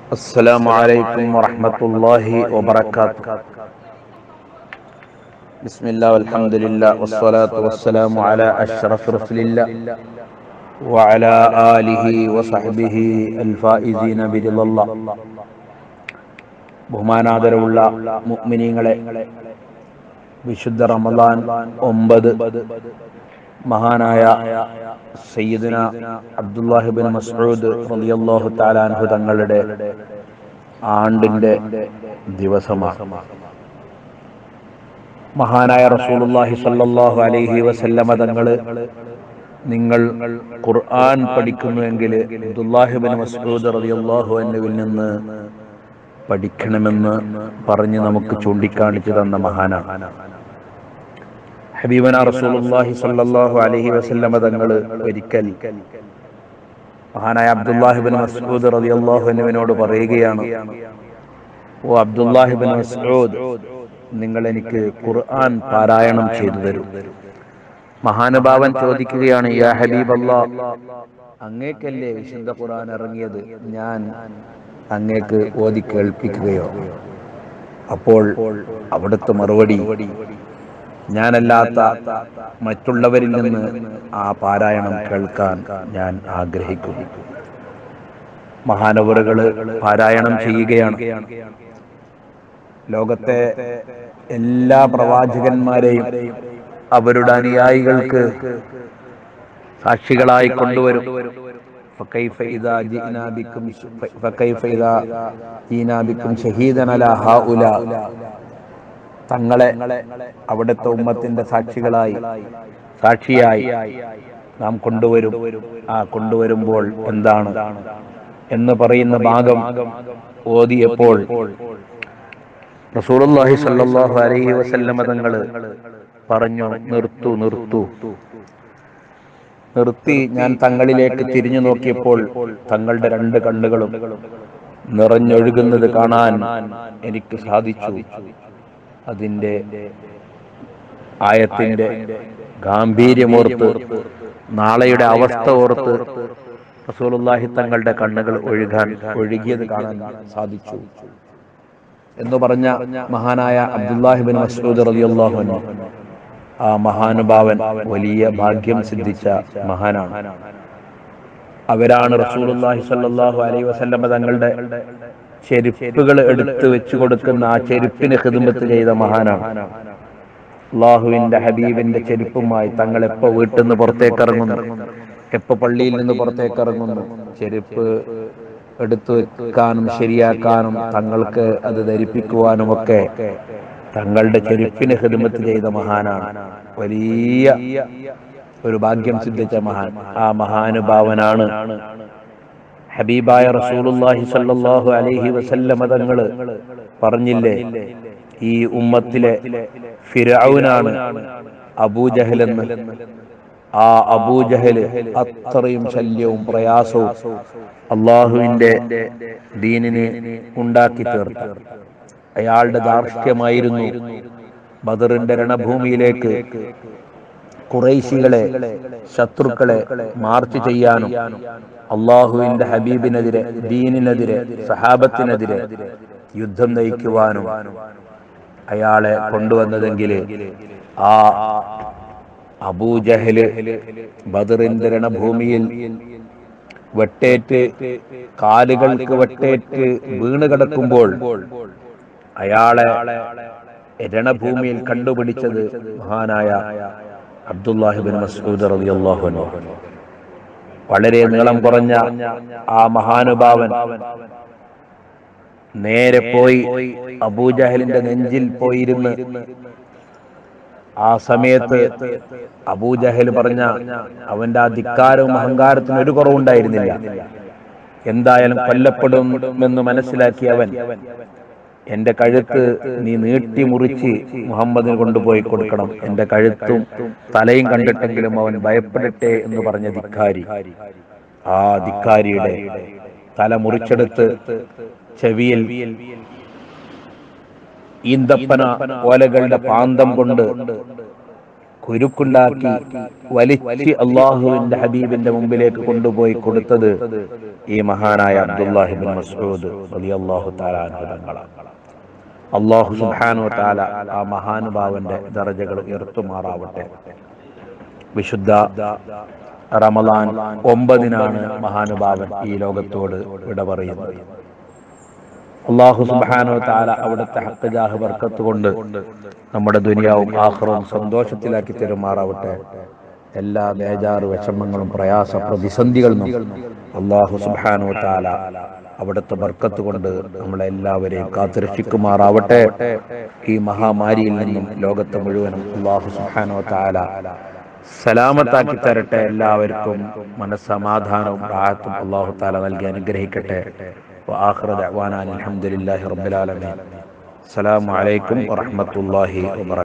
السلام عليكم ورحمة الله وبركاته بسم الله والحمد لله والصلاة والسلام على أشرف رسل الله وعلى آله وصحبه الفائزين برضا الله ബഹുമാനാദരവുള്ള മുഅ്മിനീങ്ങളെ വിശുദ്ധ റമദാൻ ഒമ്പത് മഹാനായ സയ്യിദുന അബ്ദുല്ലാഹിബിൻ മസ്ഊദ് റളിയല്ലാഹു തആല അൻഹു തങ്ങളുടെ ആണ്ടിന്റെ ദിവസമാണ് മഹാനായ റസൂലുള്ളാഹി സ്വല്ലല്ലാഹു അലൈഹി വസല്ലമ തങ്ങള് നിങ്ങൾ ഖുർആൻ പഠിക്കുന്നുവെങ്കിൽ അബ്ദുല്ലാഹിബിൻ മസ്ഊദ് റളിയല്ലാഹു അൻഹുവിൽ നിന്ന് പഠിക്കണമെന്ന് പറഞ്ഞ് നമുക്ക് ചൂണ്ടിക്കാണിച്ചു തന്ന മഹാനാണ് ഹബീബന റസൂലുള്ളാഹി സ്വല്ലല്ലാഹു അലൈഹി വസല്ലമ തങ്ങൾ ഒരിക്കൽ മഹാനായ അബ്ദുല്ലാഹിബിൻ മസ്ഊദ് റളിയല്ലാഹു അൻഹുവിനോട് പറയുകയാണ് ഓ അബ്ദുല്ലാഹിബിൻ മസ്ഊദ് നിങ്ങൾ എനിക്ക് ഖുർആൻ പാരായണം ചെയ്തു തരൂ മഹാനുഭാവൻ ചോദിക്കുകയാണ് യാ ഹബീബല്ലാ അങ്ങേക്കല്ലേ വിശുദ്ധ ഖുർആൻ ഇറങ്ങിയത് ഞാൻ അങ്ങേക്ക് ഓതി കേൾപ്പിക്കുകയോ അപ്പോൾ അവിടുത്തെ മറുപടി ഞാനല്ലാത്ത മറ്റുള്ളവരിൽ നിന്ന് ആ പാരായണം കേൾക്കാൻ ഞാൻ ആഗ്രഹിക്കുന്നു മഹാനവറുകള് പാരായണം ചെയ്യുകയാണ് ലോകത്തെ എല്ലാ പ്രവാചകന്മാരെയും അവരുടെ അനുയായികൾക്ക് സാക്ഷികളായി കൊണ്ടുവരും فكيف إذا جئنا بكم فكيف إذا جئنا بكم شهيدا على هؤلاء തങ്ങളെ അവിടുത്തെ ഉമ്മത്തിന്റെ സാക്ഷികളായി സാക്ഷിയായി നാം കൊണ്ടുവരും ആ കൊണ്ടുവരുമ്പോൾ എന്താണ് എന്ന് പറയുന്ന ഭാഗം ഓതിയപ്പോൾ റസൂലുള്ളാഹി സ്വല്ലല്ലാഹു അലൈഹി വസല്ലമ തങ്ങള് പറഞ്ഞു നിർത്തു നിർത്തു നിർത്തി ഞാൻ തങ്ങളിലേക്ക് തിരിഞ്ഞു നോക്കിയപ്പോൾ തങ്ങളുടെ രണ്ട് കണ്ണുകളും നിറഞ്ഞൊഴുകുന്നത് കാണാൻ എനിക്ക് സാധിച്ചു അതിന്റെ ആയത്തിന്റെ ഗാംഭീര്യമോർത്ത് നാളെയുടെ അവസ്ഥ ഓർത്ത് റസൂലുള്ളാഹി തങ്ങളുടെ കണ്ണുകൾ ഒഴുകാൻ ഒഴുകിയത് കാണാൻ സാധിച്ചു എന്ന് പറഞ്ഞ മഹാനായ അബ്ദുല്ലാഹിബിൻ മസ്ഊദ് റളിയല്ലാഹു അൻഹു ആ മഹാനുഭാവൻ വലിയ ഭാഗ്യം സിദ്ധിച്ച മഹാനാണ് അവരാണ് റസൂലുള്ളാഹി സ്വല്ലല്ലാഹു അലൈഹി വസല്ലമ തങ്ങളുടെ ചെരുപ്പുകൾ എടുത്തു വെച്ചു കൊടുക്കുന്ന ആ ചെരുപ്പിന് ഹിദ്മത്ത് ചെയ്ത മഹാനാണ് അള്ളാഹുവിന്റെ ഹബീബിന്റെ ചെരുപ്പുമായി തങ്ങൾ എപ്പോ വീട്ടിൽ നിന്ന് പുറത്തേക്ക് ഇറങ്ങുന്നു എപ്പോ പള്ളിയിൽ നിന്ന് പുറത്തേക്ക് ഇറങ്ങുന്നു ചെരുപ്പ് എടുത്തു വെക്കാനും ശരിയാക്കാനും തങ്ങൾക്ക് അത് ധരിപ്പിക്കുവാനും ഒക്കെ തങ്ങളുടെ ചെരുപ്പിന് ഹിദ്മത്ത് ചെയ്ത മഹാനാണ് വലിയ ഒരു ഭാഗ്യം സിദ്ധിച്ച മഹാൻ ആ മഹാനുഭാവനാണ് ഹബീബായ റസൂലുള്ളാഹി സ്വല്ലല്ലാഹു അലൈഹി വസല്ലമ തങ്ങള് പറഞ്ഞില്ലേ ഈ ഉമ്മത്തിലെ ഫിരൗനാണ് അബൂജഹൽ എന്ന് ആ അബൂജഹൽ അത്രയും ശല്യവും പ്രയാസവും അള്ളാഹുവിന്റെ ദീനിന് ഉണ്ടാക്കി തീർത്തു അയാളുടെ ധാർഷ്ട്യമായിരുന്നു ബദറിന്റെ രണഭൂമിയിലേക്ക് കുറൈശികളെ ശത്രുക്കളെ മാർച്ച് ചെയ്യാനും അള്ളാഹുവിന്റെ ഹബീബിനെതിരെ ദീനിനെതിരെ സഹാബത്തിനെതിരെ യുദ്ധം നയിക്കുവാനും അയാളെ കൊണ്ടുവന്നതെങ്കിൽ ആ അബൂജഹല് ബദറിന്റെ രണഭൂമിയിൽ വെട്ടേറ്റ് കാലുകൾക്ക് വെട്ടേറ്റ് വീണ് കിടക്കുമ്പോൾ അയാളെ രണഭൂമിയിൽ കണ്ടുപിടിച്ചത് മഹാനായ അബ്ദുല്ലാഹിബിൻ മസ്ഊദ് റളിയല്ലാഹു അൻഹു വളരെ നീളം കുറഞ്ഞ ആ മഹാനുഭാവൻ നേരെ പോയി അബൂജഹലിന്റെ നെഞ്ചിൽ പോയിരുന്ന് ആ സമയത്ത് അബൂജഹൽ പറഞ്ഞ അവന്റെ ആ ധിക്കാരവും അഹങ്കാരത്തിനും ഒരു കുറവുണ്ടായിരുന്നില്ല എന്തായാലും കൊല്ലപ്പെടുമെന്ന് മനസ്സിലാക്കി അവൻ എന്റെ കഴുത്ത് നീ നീട്ടി മുറിച്ച് മുഹമ്മദിന് കൊണ്ടുപോയി കൊടുക്കണം എന്റെ കഴുത്തും തലയും കണ്ടിട്ടെങ്കിലും അവൻ ഭയപ്പെടട്ടെ എന്ന് പറഞ്ഞ ധിക്കാരി ആ ധിക്കാരിയുടെ തല മുറിച്ചെടുത്ത് ചെവിയിൽ ഈന്തപ്പന ഓലകളുടെ പാന്തം കൊണ്ട് കുരുക്കുണ്ടാക്കി വലിച്ച് അള്ളാഹുവിന്റെ ഹബീബിന്റെ മുമ്പിലേക്ക് കൊണ്ടുപോയി കൊടുത്തത് ഈ മഹാനായ അബ്ദുല്ലാഹിബിൻ മസ്ഊദ് റളിയല്ലാഹു തആല അൻഹു തങ്ങളാണ് അള്ളാഹു സുബ്ഹാനഹു തആല ആ മഹാനുഭാവന്റെ ദറജകൾ ഉയർത്തുമാറാവട്ടെ വിശുദ്ധ റമദാൻ ഒമ്പതിനാണ് മഹാനുഭാവൻ ഈ ലോകത്തോട് വിട പറയുന്നത് അള്ളാഹു സുബ്ഹാനഹു തആല അവിടുത്തെ ഹക്ക് ജാഹ് ബർക്കത്ത് കൊണ്ട് നമ്മുടെ ദുനിയാവും ആഖിറവും സന്തോഷത്തിലാക്കി തരുമാറാവട്ടെ എല്ലാ ബേജാറ് വിഷമങ്ങളും പ്രയാസ പ്രതിസന്ധികളും അള്ളാഹു സുബ്ഹാനഹു തആല അവിടുത്തെ ബർക്കത്ത് കൊണ്ട് നമ്മളെല്ലാവരെയും കാത്തുരക്ഷിക്കുമാറാവട്ടെ ഈ മഹാമാരിയിൽ നിന്നും ലോകത്തെ മുഴുവനും അള്ളാഹു സുബ്ഹാനഹു തആല സലാമത്താക്കി തരട്ടെ എല്ലാവർക്കും മനസ്സമാധാനവും റാഹത്തും അള്ളാഹു താല നൽകി അനുഗ്രഹിക്കട്ടെ وآخر دعوانا أن الحمد لله رب العالمين السلام عليكم ورحمة الله وبركاته